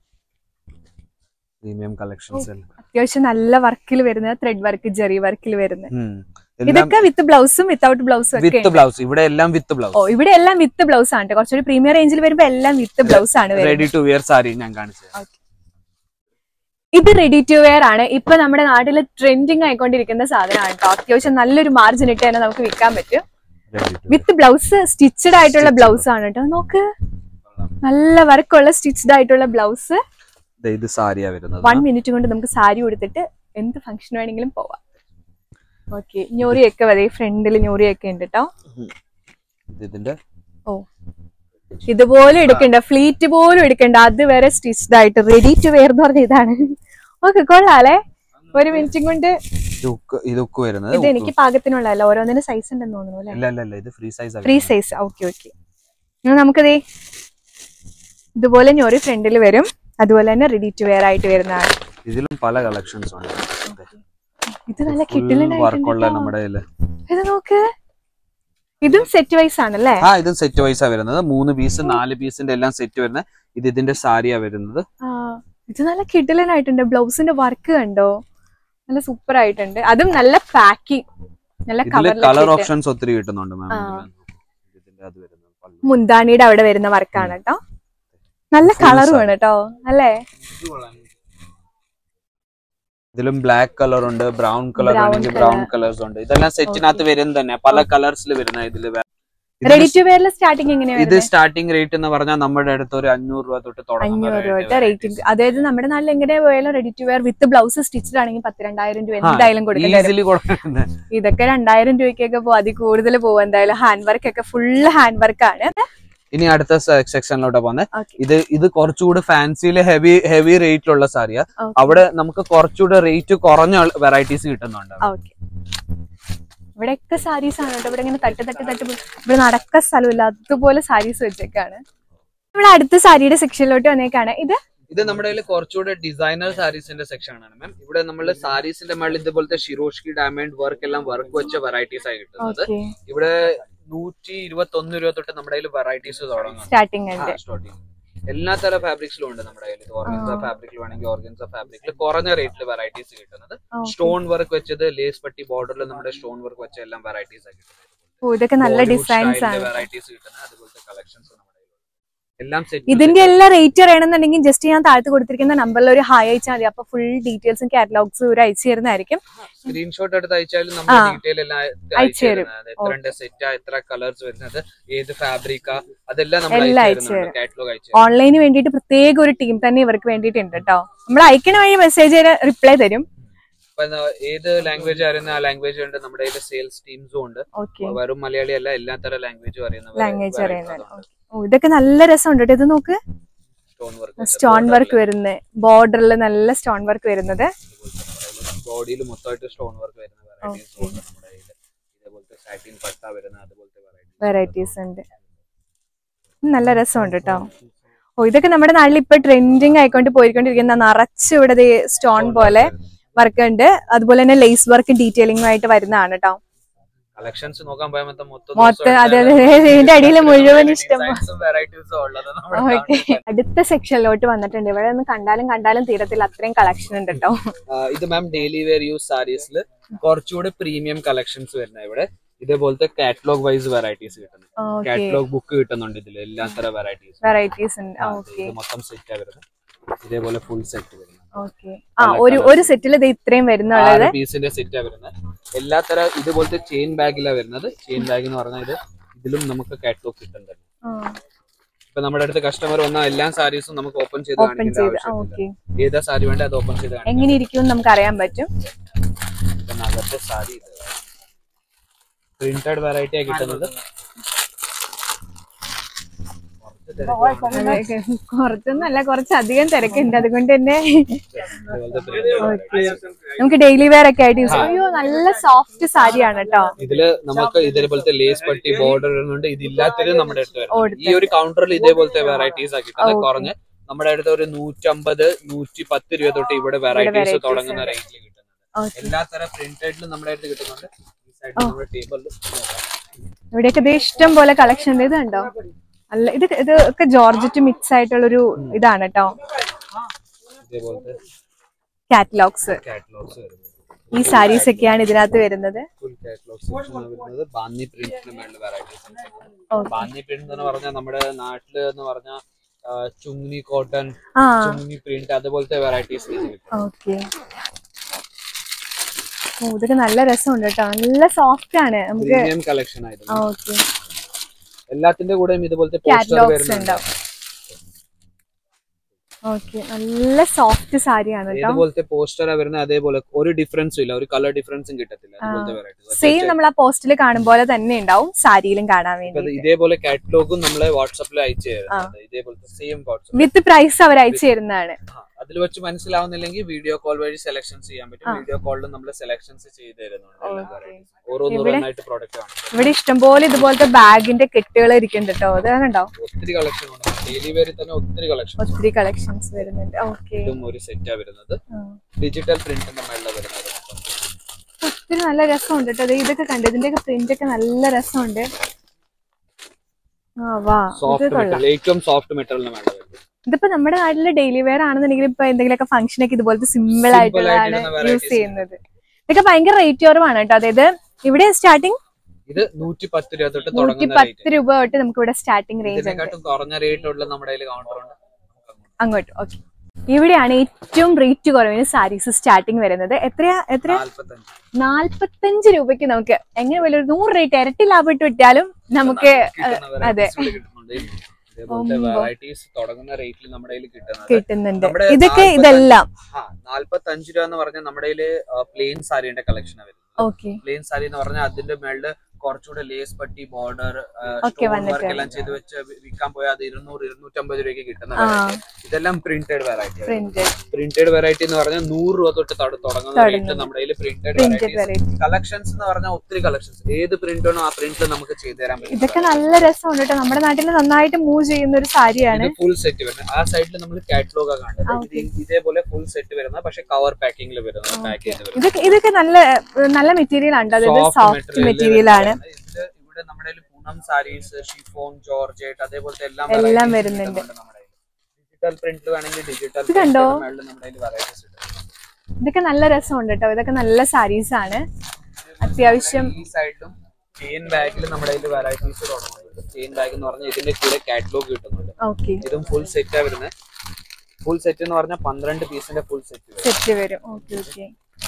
പ്രീമിയം കളക്ഷൻസ് അത്യാവശ്യം നല്ല വർക്കിൽ വരുന്ന ത്രെഡ് വർക്ക് ജെറി വർക്കിൽ വരുന്നത് എല്ലാം ഇതൊക്കെ വിത്ത് ബ്ലൗസും വിത്തൗട്ട് ബ്ലൗസും ഒക്കെ വിത്ത് ബ്ലൗസ് ഇവിടെ എല്ലാം വിത്ത് ഓ ബ്ലൗസ് ഇവിടെ എല്ലാം വിത്ത് ബ്ലൗസ് ആണ് ട്ടോ. കുറച്ചുകൂടി പ്രീമിയം റേഞ്ചിൽ വരുമ്പോ എല്ലാം വിത്ത് ബ്ലൗസ് ആണ് വരുന്നത് റെഡി ടു വിയർ സാരി ഞാൻ കാണിച്ചത് ഇത് റെഡി ടു വെയർ ആണ് ഇപ്പൊ നമ്മുടെ നാട്ടിൽ ട്രെൻഡിങ് ആയിക്കൊണ്ടിരിക്കുന്ന സാധനമാണ് കേട്ടോ അത്യാവശ്യം നല്ലൊരു മാർജിൻ ഇട്ട് തന്നെ നമുക്ക് വിൽക്കാൻ പറ്റും ready to with blouse stitched ആയിട്ടുള്ള ബ്ലൗസ് ആണ് കേട്ടോ നോക്ക് നല്ല വർക്കുള്ള സ്റ്റിച്ചഡ് ആയിട്ടുള്ള ബ്ലൗസ് ഇത് സാരിയാ വരുന്നത് വൺ മിനിറ്റ് കൊണ്ട് നമുക്ക് സാരി ഉടുത്തിട്ട് എന്ത് ഫംഗ്ഷൻ വേണമെങ്കിലും പോവാം ഓക്കെ ഞോറിയൊക്കെ വരെ ഫ്രണ്ടിൽ ഞോറിയൊക്കെ ഉണ്ട് കേട്ടോ ഇത് ഇതിന്റെ ഓ ഇതുപോലെ എടുക്കണ്ട ഫ്ലീറ്റ് പോലും എടുക്കണ്ട അത് വരെ സ്റ്റിച്ച്ഡ് ആയിട്ട് റെഡി ടു വെയർ എന്ന് പറഞ്ഞ ഇതാണ് ഓക്കെ കൊള്ളാല്ലേ ഒരു മിനിറ്റും കൊണ്ട് ഇത് ഉക്ക് ഇത് ഉക്ക് വരുന്നത് ഇത് എനിക്ക് പാകത്തിനുള്ളതല്ല ഓരോന്നിന് സൈസ് ഉണ്ടെന്ന് തോന്നുന്നു അല്ലെ ഇല്ല ഇല്ല ഇല്ല ഇത് free size free size okay okay നമുക്കതേ ഇതുപോലെ ഞൊറി ഫ്രണ്ടിൽ വരും അതുപോലെ തന്നെ റെഡി ടു വെയർ ആയിട്ട് വരുന്നതാണ് ഇതിലും പല കളക്ഷൻസ് ഉണ്ട് ഇത് നല്ല വർക്കുള്ള കിട്ടില്ല നമ്മുടെ കയ്യില് ഇത് നോക്ക് ഇതും സെറ്റ് വൈസ് ആണല്ലേ ആ ഇത് സെറ്റ് വൈസാ വരുന്നത് മൂന്ന് പീസ് നാല് പീസിന്റെ എല്ലാം സെറ്റ് വരുന്നത് ഇത് ഇതിന്റെ സാരിയാ വരുന്നത് ആ, ഇത് നല്ല കിടിലനായിട്ടുണ്ട് ബ്ലൗസിന്റെ വർക്ക് കണ്ടോ നല്ല സൂപ്പർ ആയിട്ടുണ്ട് അതും നല്ല പാക്കിംഗ് നല്ല ഇതില് കളർ കവർ ഓപ്ഷൻസ് ഒത്തിരി കിട്ടുന്നുണ്ട് മാം ആ. ഇതിന്റെ അത് വരുന്നത് പല്ലു. മുന്താണിയുടെ അവിടെ വരുന്ന വർക്കാണ് കേട്ടോ നല്ല Full കളറും സാരി. ആണ് കേട്ടോ അല്ലേ ഇതിലും ബ്ലാക്ക് കളർ ഉണ്ട് ബ്രൗൺ കളർ Brown ആണെങ്കിൽ colour. ബ്രൗൺ കളേഴ്സ് ഉണ്ട് ഇതെല്ലാം സെറ്റിനകത്ത് വരുന്നത് തന്നെ പല കളേഴ്സിൽ വരുന്ന ഇതില് വേ- റെഡി ഇതിന് ടു വെയറിൽ സ്റ്റാർട്ടിങ് എങ്ങനെയാ ഇത് സ്റ്റാർട്ടിംഗ് റേറ്റ് എന്ന് പറഞ്ഞാൽ നമ്മുടെ അടുത്ത് ഒരു അഞ്ഞൂറ് രൂപ തൊട്ട് തുടങ്ങുന്ന അഞ്ഞൂറ് rate രൂപ റേറ്റിംഗ് അതായത് നമ്മുടെ നാട്ടിൽ എങ്ങനെ പോയാലും ready to wear with blouse stitched ആണെങ്കിൽ പത്തിരണ്ടായിരം രൂപ എന്തായാലും കൊടുക്കേണ്ടി വരും ഈസിലി കൊടുക്കുന്നത് ഇതൊക്കെ രണ്ടായിരം രൂപയ്ക്കൊക്കെ പോകും അതിൽ കൂടുതൽ പോകും എന്തായാലും ഹാൻഡ് വർക്ക് ഒക്കെ ഫുള്ള് ഹാൻഡ് വർക്ക് ആണ് ഇനി അടുത്ത സെക്ഷനിലോട്ട് പോകുന്നത് Okay. ഇത് ഇത് കുറച്ചുകൂടി ഫാൻസിയില് ഹെവി ഹെവി റേറ്റിലുള്ള സാരിയാ Okay. അവിടെ നമുക്ക് കുറച്ചുകൂടെ റേറ്റ് കുറഞ്ഞ വെറൈറ്റീസ് കിട്ടുന്നുണ്ട് ഓക്കെ ഇവിടെയൊക്കെ സാരീസ് ആണ് കേട്ടോ ഇവിടെ ഇങ്ങനെ തട്ട് തട്ട് തട്ട് പോ- ഇവിടെ നടക്ക സ്ഥലമില്ല അതുപോലെ സാരീസ് വെച്ചേക്കാണ് ഇവിടെ അടുത്ത സാരിയുടെ സെക്ഷനിലോട്ട് വന്നേക്കാണ് ഇത് ഇത് നമ്മുടെ കയ്യിൽ കുറച്ചുകൂടെ ഡിസൈനർ സാരീസിന്റെ സെക്ഷൻ ആണ് മാം ഇവിടെ നമ്മൾ സാരീസിന്റെ മേളിൽ ഇതുപോലത്തെ ഷിറോഷ്കി ഡയമണ്ട് വർക്ക് എല്ലാം വർക്ക് വെച്ച വെറൈറ്റീസ് ആയി കിട്ടുന്നത് ഓക്കെ ഇവിടെ നൂറ്റി ഇരുപത്തി ഒന്ന് രൂപ തൊട്ട് നമ്മുടെ കയ്യിൽ വെറൈറ്റീസ് തുടങ്ങും സ്റ്റാർട്ടിങ് ഉണ്ട് സ്റ്റാർട്ടിങ് എല്ലാ തരം ഫാബ്രിക്സിലും ഉണ്ട് നമ്മുടെ കയ്യിൽ ഓർഗൻസ ഫാബ്രിക്കിൽ വേണമെങ്കിൽ ഓർഗൻസ ഫാബ്രിക്കിൽ കുറഞ്ഞ റേറ്റിൽ വെറൈറ്റീസ് കിട്ടുന്നത് Okay. സ്റ്റോൺ വർക്ക് വെച്ചത് ലേസ് പട്ടി ബോർഡറിൽ നമ്മുടെ സ്റ്റോൺ വർക്ക് വെച്ച എല്ലാം വെറൈറ്റീസ് ആയി കിട്ടുന്നത് ഓ, ഇതൊക്കെ നല്ല ഡിസൈൻസ് ആണ് വെറൈറ്റീസ് കിട്ടുന്നത് അതുപോലത്തെ കളക്ഷൻസ് നമ്മുടെ കയ്യിലുണ്ട് എല്ലാം സെറ്റ് ഇതിന്റെ എല്ലാ റേറ്റ് അറിയണമെന്നുണ്ടെങ്കിൽ ജസ്റ്റ് ഞാൻ താഴത്ത് കൊടുത്തിരിക്കുന്ന നമ്പറിൽ ഒരു ഹായ് അയച്ചാൽ മതി അപ്പൊ ഫുൾ ഡീറ്റെയിൽസും കാറ്റലോഗ്സും ഒരു അയച്ചു തരുന്നതായിരിക്കും സ്ക്രീൻഷോട്ട് എടുത്ത് അയച്ചാലും നമ്മൾ ആ. ഡീറ്റെയിൽ എല്ലാം അയച്ചു അയച്ചു തരും. തരുന്നത് എത്ര സെറ്റാ എത്ര കളേഴ്സ് വരുന്നത് ഏത് ഫാബ്രിക്കാ അതെല്ലാം നമ്മൾ എല്ലാം അയച്ചു അയച്ചു തരുന്നുണ്ട് കാറ്റലോഗ് അയച്ചു തരും. ഓൺലൈന് വേണ്ടിയിട്ട് പ്രത്യേക ഒരു ടീം തന്നെ ഇവർക്ക് വേണ്ടിയിട്ടുണ്ട് കേട്ടോ നമ്മൾ അയക്കണ വഴി മെസ്സേജ് റിപ്ലൈ തരും അപ്പൊ എന്താ, ഏത് ലാംഗ്വേജ് അറിയുന്ന ആ ലാംഗ്വേജ് ഉണ്ട് നമ്മുടെ കയ്യിൽ സെയിൽസ് ടീംസും ഉണ്ട് ഓക്കെ വെറും മലയാളി അല്ല എല്ലാ തരം ലാംഗ്വേജും അറിയുന്ന ലാംഗ്വേജ് അറിയുന്നത് ഓ ഇതൊക്കെ നല്ല രസമുണ്ട് കേട്ടോ ഇത് നോക്ക് സ്റ്റോൺ വർക്ക് സ്റ്റോൺ വർക്ക് വരുന്നത് ബോർഡറിൽ നല്ല സ്റ്റോൺ വർക്ക് വരുന്നത് ബോഡിയിൽ മൊത്തമായിട്ട് സ്റ്റോൺ വർക്ക് വരുന്ന വെറൈറ്റീസ് ഉണ്ട് നമ്മുടെ കയ്യിൽ ഇതേപോലത്തെ സാറ്റിൻ പട്ട വരുന്ന അതുപോലത്തെ വെറൈറ്റീസ് വെറൈറ്റീസ് ഉണ്ട് നല്ല രസമുണ്ട് കേട്ടോ ഓ ഇതൊക്കെ നമ്മുടെ നാട്ടിൽ ഇപ്പൊ ട്രെൻഡിങ് ആയിക്കൊണ്ട് പോയിക്കൊണ്ടിരിക്കുന്ന നിറച്ച് ഇവിടെ സ്റ്റോൺ പോലെ വർക്ക് ഉണ്ട് അതുപോലെ തന്നെ ലേസ് വർക്ക് ഡീറ്റെയിലിംഗും ആയിട്ട് വരുന്നതാണ് കേട്ടോ കളക്ഷൻസ് നോക്കാൻ പോയാൽ മൊത്തം മൊത്തം മൊത്തം അതെ അതെ ഇതിന്റെ അടിയിൽ മുഴുവൻ ഇഷ്ടം വെറൈറ്റീസും ഉള്ളത് നമ്മുടെ ഓക്കെ നാട്ടിൽ. അടുത്ത സെക്ഷനിലോട്ട് വന്നിട്ടുണ്ട് ഇവിടെ ഒന്ന് കണ്ടാലും കണ്ടാലും തീരത്തിൽ അത്രയും കളക്ഷൻ ഉണ്ട് കേട്ടോ ആ, ഇത് മാം ഡെയിലി വെയർ യൂസ് സാരീസിൽ കുറച്ചുകൂടെ പ്രീമിയം കളക്ഷൻസ് വരുന്ന ഇവിടെ ഇതേപോലത്തെ കാറ്റലോഗ് വൈസ് വെറൈറ്റീസ് കിട്ടുന്നത് ഓക്കെ കാറ്റലോഗ് ബുക്ക് കിട്ടുന്നുണ്ട് ഇതിൽ എല്ലാ തരം വെറൈറ്റീസ് വെറൈറ്റീസ് ഉണ്ട് ഓക്കെ ഇത് മൊത്തം സെറ്റാ വരുന്നത് ഇതേപോലെ ഫുൾ സെറ്റ് വരുന്നത് ഓക്കെ ആ ഒരു ഒരു സെറ്റിൽ ഇത് ഇത്രയും വരുന്നുള്ളത് ആറ് പീസിന്റെ സെറ്റാ വരുന്നത് എല്ലാ തരം ഇതുപോലത്തെ ചെയിൻ ബാഗിലാ വരുന്നത് ചെയിൻ ബാഗ് എന്ന് പറഞ്ഞാൽ ഇത് ഇതിലും നമുക്ക് കാറ്റലോഗ് കിട്ടുന്നുണ്ട് ഇപ്പൊ നമ്മുടെ അടുത്ത് കസ്റ്റമർ വന്നാൽ എല്ലാ സാരീസും നമുക്ക് ഓപ്പൺ ചെയ്ത് ഓപ്പൺ കാണിക്കേണ്ട ചെയ്ത് ആവശ്യമില്ല ഓക്കെ ഏതാ സാരി വേണ്ടേ അത് ഓപ്പൺ ചെയ്ത് കാണിക്കാം എങ്ങനെ ഇരിക്കും നമുക്ക് അറിയാൻ പറ്റും ഇതിനകത്തെ സാരി പ്രിന്റഡ് വെറൈറ്റി ആ കിട്ടുന്നത് അതെ, കുറച്ചൊന്നല്ല കുറച്ചധികം തിരക്കുണ്ട് അതുകൊണ്ട് തന്നെ ഇതുപോലത്തെ printed varieties. നമുക്ക് ഡെയിലി വെയർ ഒക്കെ ആയിട്ട് യൂസ് അയ്യോ നല്ല സോഫ്റ്റ് സാരിയാണ് കേട്ടോ ഇതില് നമുക്ക് ഇതേപോലത്തെ ലേസ് പട്ടി ബോർഡർ ഇടുന്നുണ്ട് ഇതില്ലാത്തത് നമ്മുടെ അടുത്ത് വരുന്നത് ഓടുത്തെ. ഈ ഒരു കൗണ്ടറിൽ ഇതേപോലത്തെ വെറൈറ്റീസ് ആക്കി കിട്ടുന്നത് Okay. കുറഞ്ഞ് നമ്മുടെ അടുത്ത് ഒരു നൂറ്റമ്പത് നൂറ്റി പത്ത് രൂപ തൊട്ട് ഇവിടെ വെറൈറ്റീസ് varieties തുടങ്ങുന്ന ഉണ്ട്. റേറ്റിൽ കിട്ടുന്നത് ഓക്കെ എല്ലാ തരം പ്രിന്റഡിലും നമ്മുടെ അടുത്ത് കിട്ടുന്നുണ്ട് ഈ സൈഡിൽ നമ്മുടെ ടേബിളിൽ ഇവിടെയൊക്കെ ദേ ഇഷ്ടം പോലെ കളക്ഷൻ ഉണ്ട് ഇത് കണ്ടോ അല്ല ഇത് ഇത് ഒക്കെ ജോർജറ്റ് മിക്സ് ആയിട്ടുള്ളൊരു ഇതാണ് കേട്ടോ ഇതേപോലത്തെ കാറ്റലോഗ്സ് കാറ്റലോഗ്സ് വരുന്നത് ഈ സാരീസ് ഒക്കെയാണ് ഇതിനകത്ത് വരുന്നത് ഫുൾ കാറ്റലോഗ് സെക്ഷൻ വരുന്നത് ബാന്നി പ്രിന്റിന് മേളിൽ വെറൈറ്റീസ് Okay. ബാന്നി പ്രിന്റ് എന്ന് പറഞ്ഞാൽ നമ്മുടെ നാട്ടില് എന്ന് പറഞ്ഞാൽ ചുങ്നി കോട്ടൺ ആ ചുങ്നി പ്രിന്റ് അതുപോലത്തെ വെറൈറ്റീസ് കിട്ടും ഓക്കെ ഓ ഇതൊക്കെ നല്ല രസമുണ്ട് കേട്ടോ നല്ല സോഫ്റ്റ് ആണ് നമുക്ക് പ്രീമിയം കളക്ഷൻ ആയിരുന്നു ഓക്കെ എല്ലാത്തിന്റെ കൂടെയും ഇതുപോലത്തെ പോസ്റ്റർ കാറ്റലോഗ്സ് വരുന്നുണ്ട് ഉണ്ടാവും ഓക്കെ നല്ല സോഫ്റ്റ് സാരിയാണ് കേട്ടോ ഏതുപോലത്തെ പോസ്റ്ററാ വരുന്നത് അതേപോലെ ഒരു ഡിഫറൻസും ഇല്ല ഒരു കളർ ഡിഫറൻസും കിട്ടത്തില്ല അതുപോലത്തെ വെറൈറ്റി സെയിം നമ്മൾ ആ പോസ്റ്റിൽ കാണും പോലെ തന്നെ ഉണ്ടാവും സാരിയിലും കാണാൻ വേണ്ടി ഇതേപോലെ കാറ്റലോഗും നമ്മളെ വാട്സാപ്പിൽ അയച്ചു തരുന്നുണ്ട് ഇതേപോലത്തെ സെയിം വാട്സാപ്പ് വിത്ത് പ്രൈസ് അവർ അയച്ചു തരുന്നതാണ് അതിൽ വെച്ച് മനസ്സിലാവുന്നില്ലെങ്കിൽ വീഡിയോ കോൾ വഴി സെലക്ഷൻ ചെയ്യാൻ പറ്റും വീഡിയോ കോളിൽ നമ്മൾ സെലക്ഷൻസ് ചെയ്ത് തരുന്നുണ്ട് എല്ലാ varieties. ഓരോന്നോരോന്നായിട്ട് പ്രോഡക്റ്റ് ആണ് ഇവിടെ ഇഷ്ടംപോലെ ഇതുപോലത്തെ ബാഗിന്റെ കെട്ടുകൾ ഇരിക്കുന്നുണ്ട് കേട്ടോ അത് കണ്ടോ ഒത്തിരി കളക്ഷൻ ഉണ്ട് ഡെയിലി വെയറിൽ തന്നെ ഒത്തിരി കളക്ഷൻ ഒത്തിരി കളക്ഷൻസ് വരുന്നുണ്ട് ഓക്കെ ഇതും ഒരു സെറ്റാ വരുന്നത് ഡിജിറ്റൽ പ്രിന്റിന്റെ മേളിൽ വരുന്നത് മൊത്തം. ഒത്തിരി നല്ല രസമുണ്ട് കേട്ടോ ദേ ഇതൊക്കെ കണ്ടു ഇതിന്റെയൊക്കെ പ്രിന്റ് ഒക്കെ നല്ല രസമുണ്ട് ആ വാ ഇത് സോഫ്റ്റ് കൊള്ളാം മെറ്റീരിയൽ ഏറ്റവും സോഫ്റ്റ് മെറ്റീരിയലിന് മേളിൽ വരുന്നത് ഇതിപ്പോ നമ്മുടെ നാട്ടില് ഡെയിലി വെയർ ആണെന്നുണ്ടെങ്കിൽ ഇപ്പൊ എന്തെങ്കിലുമൊക്കെ ഫംഗ്ഷൻ ഒക്കെ ഇതുപോലത്തെ സിമ്പിൾ ആയിട്ടുള്ളതാണ് ആയിട്ടിരുന്ന യൂസ് varieties ചെയ്യുന്നത് ഇതൊക്കെ ഭയങ്കര റേറ്റ് കുറവാണ് കേട്ടോ അതായത് ഇവിടെ സ്റ്റാർട്ടിങ് ഇത് നൂറ്റി പത്ത് രൂപ തൊട്ട് നൂറ്റി തുടങ്ങുന്ന റേറ്റ് പത്ത് രൂപ തൊട്ട് നമുക്ക് ഇവിടെ സ്റ്റാർട്ടിംഗ് റേഞ്ച് ഉണ്ട് ഇതിനെക്കാട്ടും കുറഞ്ഞ റേറ്റ് ഉള്ള നമ്മുടെ കയ്യിൽ കൗണ്ടർ ഉണ്ട് അങ്ങോട്ട് ഓക്കെ ഇവിടെയാണ് ഏറ്റവും റേറ്റ് കുറവിന് സാരീസ് സ്റ്റാർട്ടിങ് വരുന്നത് എത്രയാ എത്ര നാല്പത്തഞ്ച് നാല്പത്തഞ്ച് രൂപയ്ക്ക് നമുക്ക് എങ്ങനെ വലിയ ഒരു നൂറ് റേറ്റ് ഇരട്ടി ലാഭം ഇട്ട് വിട്ടാലും നമുക്ക് കിട്ടുന്ന അതെ. varieties ഇവിടെ കിട്ടുന്നുണ്ട്. ഇതേപോലത്തെ വെറൈറ്റീസ് തുടങ്ങുന്ന റേറ്റിൽ നമ്മുടെ കയ്യിൽ കിട്ടുന്നത് കിട്ടുന്നുണ്ട് നമ്മുടെ ഇതൊക്കെ നാല്പത്തഞ്ച് ഇതെല്ലാം ആ നാല്പത്തഞ്ച് രൂപ എന്ന് പറഞ്ഞാൽ നമ്മുടെ കയ്യില് പ്ലെയിൻ സാരിന്റെ കളക്ഷൻ വരുന്നത് ഓക്കെ പ്ലെയിൻ സാരി എന്ന് പറഞ്ഞാൽ അതിന്റെ മേളില് കുറച്ചുകൂടെ ലേസ് പട്ടി ബോർഡർ ഒക്കെ വന്നിട്ട്. വർക്ക് എല്ലാം ചെയ്ത് വെച്ച് വി- വിൽക്കാൻ പോയാൽ അത് ഇരുന്നൂറ് ഇരുന്നൂറ്റമ്പത് രൂപയ്ക്ക് കിട്ടുന്ന ആ. വെറൈറ്റി ഇതെല്ലാം printed variety printed printed variety എന്ന് പറഞ്ഞാൽ നൂറ് രൂപ തൊട്ട് തൊട- തുടങ്ങുന്ന റേറ്റ് തുടങ്ങുന്നു. നമ്മുടെ കയ്യിൽ printed printed varieties variety collections എന്ന് പറഞ്ഞാൽ ഒത്തിരി കളക്ഷൻസ് ഏത് പ്രിന്റ് ആണോ ആ പ്രിന്റിൽ നമുക്ക് ചെയ്തു തരാൻ പറ്റും ഇതൊക്കെ നല്ല രസമുണ്ട് കേട്ടോ നമ്മുടെ നാട്ടിൽ നന്നായിട്ട് മൂവ് ചെയ്യുന്ന ഒരു സാരിയാണ് ഇത് ഫുൾ സെറ്റ് വരുന്നത് ആ സൈഡിൽ നമ്മൾ കാറ്റലോഗ് കാണുന്നത് ഇത് ഇതേപോലെ ഫുൾ സെറ്റ് വരുന്നത് പക്ഷെ കവർ പാക്കിംഗിൽ വരുന്നത് പാക്കേജ് വരുന്നത് ഇതൊക്കെ ഇതൊക്കെ നല്ല നല്ല മെറ്റീരിയൽ ആണ് അതായത് സോഫ്റ്റ് മെറ്റീരിയൽ ആണ് ഇതില് ഇവിടെ നമ്മുടെ കയ്യില് പൂനം സാരീസ് ഷിഫോൺ ജോർജറ്റ് അതേപോലത്തെ എല്ലാം എല്ലാം വരുന്നുണ്ട്. ഡിജിറ്റൽ പ്രിന്റിൽ വേണമെങ്കിൽ ഡിജിറ്റൽ ഇത് കണ്ടോ? നമ്മുടെ കയ്യിൽ വെറൈറ്റീസ് ഉണ്ട് ഇതൊക്കെ നല്ല രസമുണ്ട് കേട്ടോ ഇതൊക്കെ നല്ല സാരീസ് ആണ് അത്യാവശ്യം ഈ സൈഡിലും ചെയിൻ ബാഗിൽ നമ്മുടെ കയ്യിൽ വെറൈറ്റീസ് തുടങ്ങുന്നുണ്ട് ചെയിൻ ബാഗ് എന്ന് പറഞ്ഞാൽ ഇതിന്റെ കൂടെ കാറ്റലോഗ് കിട്ടുന്നുണ്ട് ഓക്കെ ഇതും ഫുൾ സെറ്റാ വരുന്നത് ഫുൾ സെറ്റ് എന്ന് പറഞ്ഞാൽ പന്ത്രണ്ട് പീസിന്റെ ഫുൾ സെറ്റ് വരും സെറ്റ് വരും ഓക്കെ ഓക്കെ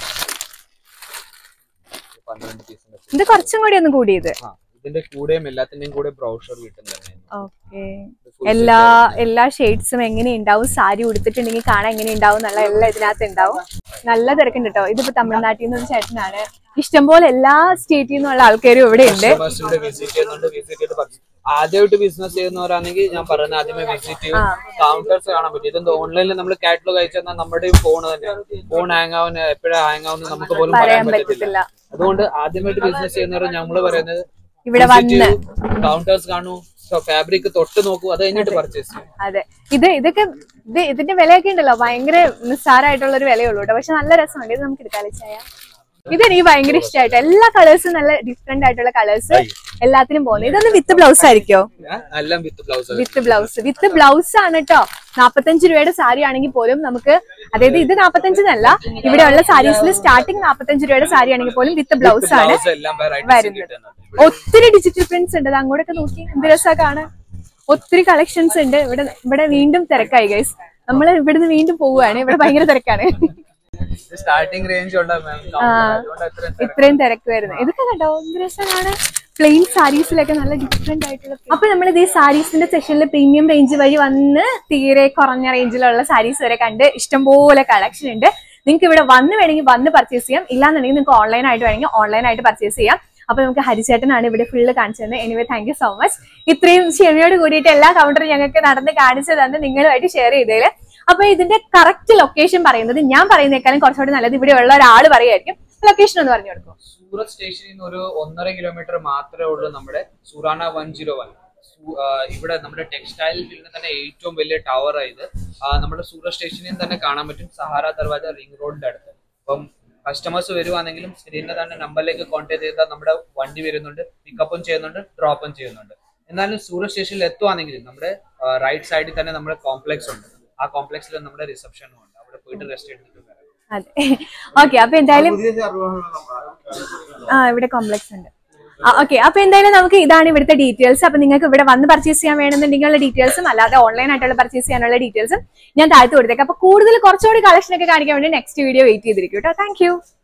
പന്ത്രണ്ട് പീസിന്റെ ഇത് കുറച്ചും കൂടി ഒന്ന് കൂടിയത് ആ ഇതിന്റെ കൂടെയും എല്ലാത്തിന്റെയും കൂടെ ബ്രൗഷർ കിട്ടുന്നുണ്ട് ഓക്കെ എല്ലാ എല്ലാ ഷെയ്ഡ്സും എങ്ങനെ ഉണ്ടാവും സാരി ഉടുത്തിട്ടുണ്ടെങ്കിൽ കാണാൻ എങ്ങനെ ഉണ്ടാവും എന്നുള്ള എല്ലാം ഇതിനകത്ത് ഉണ്ടാവും നല്ല തിരക്കുണ്ട് കേട്ടോ ഇതിപ്പോ തമിഴ്നാട്ടിൽ നിന്ന് ഒരു ചേട്ടനാണ് ഇഷ്ടംപോലെ എല്ലാ സ്റ്റേറ്റിൽ നിന്നുള്ള ആൾക്കാരും ഇവിടെ ഉണ്ട് Customers ഇവിടെ വിസിറ്റ് ചെയ്യുന്നുണ്ട് വിസിറ്റ് ചെയ്ത് പർച്ചേസ് ആദ്യമായിട്ട് ബിസിനസ് ചെയ്യുന്നവരാണെങ്കിൽ ഞാൻ പറയുന്നത് ആദ്യമേ വിസിറ്റ് ചെയ്യും കൗണ്ടേഴ്സ് കാണാൻ പറ്റും ഇതെന്ത് ഓൺലൈനിൽ നമ്മൾ കാറ്റലോഗ് അയച്ചു തന്നാൽ നമ്മുടെ ഫോൺ തന്നെ ഫോൺ ഹാങ് ആവുന്ന എപ്പോഴാ ഹാങ് ആവുന്ന നമുക്ക് പോലും പറയാൻ പറയാൻ പറ്റത്തില്ല പറ്റത്തില്ല അതുകൊണ്ട് ആദ്യമായിട്ട് ബിസിനസ് ചെയ്യുന്നവർ നമ്മൾ പറയുന്നത് ഇവിടെ വന്ന് കൗണ്ടേഴ്സ് കാണൂ ഫാബ്രിക് തൊട്ട് നോക്കൂ അത് കഴിഞ്ഞിട്ട് പർച്ചേസ് ചെയ്യും അതെ ഇത് ഇതൊക്കെ ഇത് ഇതിന്റെ വിലയൊക്കെ ഉണ്ടല്ലോ ഭയങ്കര നിസ്സാരമായിട്ടുള്ള ഒരു വിലയുള്ളൂ കേട്ടോ പക്ഷെ നല്ല രസമുണ്ട് ഇത് നമുക്ക് എടുക്കാല്ലേ ചായ ഇത് എനിക്ക് ഭയങ്കര ഇഷ്ടമായിട്ട് എല്ലാ കളേഴ്സും നല്ല ഡിഫറെന്റ് ആയിട്ടുള്ള കളേഴ്സ് എല്ലാത്തിനും പോകുന്നു ഇതൊന്ന് വിത്ത് ബ്ലൗസ് ആയിരിക്കോ ആ, എല്ലാം with blouse with blouse with blouse ആണ് കേട്ടോ നാപ്പത്തഞ്ച് രൂപയുടെ സാരി ആണെങ്കിൽ പോലും നമുക്ക് അതായത് ഇത് നാപ്പത്തഞ്ചിനല്ല ഇവിടെയുള്ള സാരീസിൽ സ്റ്റാർട്ടിങ് നാപ്പത്തഞ്ച് രൂപയുടെ സാരി ആണെങ്കിൽ പോലും വിത്ത് ബ്ലൗസ് ആണ് ബ്ലൗസ് എല്ലാം വെറൈറ്റീസ് വരുന്നത്. കിട്ടുന്നുണ്ട് ഒത്തിരി ഡിജിറ്റൽ പ്രിന്റ്സ് ഉണ്ട് അത് അങ്ങോട്ടൊക്കെ നോക്കി എന്ത് രസാ കാണാൻ ഒത്തിരി കളക്ഷൻസ് ഉണ്ട് ഇവിടെ ഇവിടെ വീണ്ടും തിരക്കായി ഗൈസ് നമ്മൾ ഇവിടുന്ന് വീണ്ടും പോവുകയാണ് ഇവിടെ ഭയങ്കര തിരക്കാണ് സ്റ്റാർട്ടിംഗ് റേഞ്ച് ഉണ്ട് മാം അതുകൊണ്ട് അത്രയും തിരക്ക്. ഇത്രയും തിരക്ക് വരുന്നത് ഇതൊക്കെ കണ്ടോ എന്ത് രസമാണ് പ്ലെയിൻ സാരീസിലൊക്കെ നല്ല ഡിഫറെന്റ് ആയിട്ടുള്ള അപ്പൊ നമ്മൾ ഇത് ഈ സാരീസിന്റെ സെഷനിൽ പ്രീമിയം റേഞ്ച് വഴി വന്ന് തീരെ കുറഞ്ഞ റേഞ്ചിലുള്ള സാരീസ് വരെ കണ്ട് ഇഷ്ടംപോലെ കളക്ഷൻ ഉണ്ട് നിങ്ങൾക്ക് ഇവിടെ വന്ന് വേണമെങ്കിൽ വന്ന് പർച്ചേസ് ചെയ്യാം ഇല്ലാന്നുണ്ടെങ്കിൽ നിങ്ങൾക്ക് ഓൺലൈൻ ആയിട്ട് വേണമെങ്കിൽ ഓൺലൈൻ ആയിട്ട് പർച്ചേസ് ചെയ്യാം അപ്പൊ നമുക്ക് ഹരിചേട്ടനാണ് ഇവിടെ ഫുള്ള് കാണിച്ചു തന്നത് anyway thank you so much ഇത്രയും ക്ഷമയോട് കൂടിയിട്ട് എല്ലാ കൗണ്ടറും ഞങ്ങൾക്ക് നടന്ന് കാണിച്ചു തന്ന് നിങ്ങളുമായിട്ട് ഷെയർ ചെയ്തതില് അപ്പൊ ഇതിന്റെ കറക്റ്റ് ലൊക്കേഷൻ പറയുന്നത് ഞാൻ പറയുന്നേക്കാളും കുറച്ചുകൂടി നല്ലത് ഇവിടെ ഉള്ള ഒരാൾ പറയുമായിരിക്കും ലൊക്കേഷൻ ഒന്ന് പറഞ്ഞു കൊടുക്കും സൂറത്ത് സ്റ്റേഷനിൽ നിന്ന് ഒരു ഒന്നര കിലോമീറ്റർ മാത്രമേ ഉള്ളൂ നമ്മുടെ സുറാന വൺ ജീറോ വൺ ഇവിടെ നമ്മുടെ ടെക്സ്റ്റൈൽ ഫീൽഡിൽ തന്നെ ഏറ്റവും വലിയ ടവർ ആയത് നമ്മുടെ സൂറത്ത് സ്റ്റേഷനിൽ നിന്ന് തന്നെ കാണാൻ പറ്റും സഹാര ദർവാജ റിംഗ് റോഡിന്റെ അടുത്ത് അപ്പം കസ്റ്റമേഴ്സ് വരുവാണെങ്കിലും സ്ക്രീനിൽ തന്നെ നമ്പറിലേക്ക് കോൺടാക്ട് ചെയ്താൽ നമ്മുടെ വണ്ടി വരുന്നുണ്ട് പിക്കപ്പും ചെയ്യുന്നുണ്ട് ഡ്രോപ്പും ചെയ്യുന്നുണ്ട് എന്നാലും സൂറത്ത് സ്റ്റേഷനിൽ എത്തുവാണെങ്കിൽ നമ്മുടെ റൈറ്റ് സൈഡിൽ തന്നെ നമ്മുടെ കോംപ്ലക്സ് ഉണ്ട് ആ കോംപ്ലക്സിൽ നമ്മുടെ റിസപ്ഷനും ഉണ്ട് അവിടെ പോയിട്ട് റെസ്റ്റ് എടുത്തിട്ട് വരാം അതെ ഓക്കെ അപ്പൊ എന്തായാലും ആ ഇവിടെ കോംപ്ലക്സ് ഉണ്ട് ആ ഓക്കെ അപ്പൊ എന്തായാലും നമുക്ക് ഇതാണ് ഇവിടുത്തെ ഡീറ്റെയിൽസ് അപ്പൊ നിങ്ങൾക്ക് ഇവിടെ വന്ന് പർച്ചേസ് ചെയ്യാൻ വേണമെന്നുണ്ടെങ്കിലുള്ള ഡീറ്റെയിൽസും അല്ലാതെ ഓൺലൈൻ ആയിട്ടുള്ള പർച്ചേസ് ചെയ്യാനുള്ള ഡീറ്റെയിൽസും ഞാൻ താഴ്ത്തു കൊടുത്തേക്കാം അപ്പൊ കൂടുതൽ കുറച്ചുകൂടി കളക്ഷൻ ഒക്കെ കാണിക്കാൻ വേണ്ടി നെക്സ്റ്റ് വീഡിയോ വെയിറ്റ് ചെയ്തിരിക്കും കേട്ടോ താങ്ക്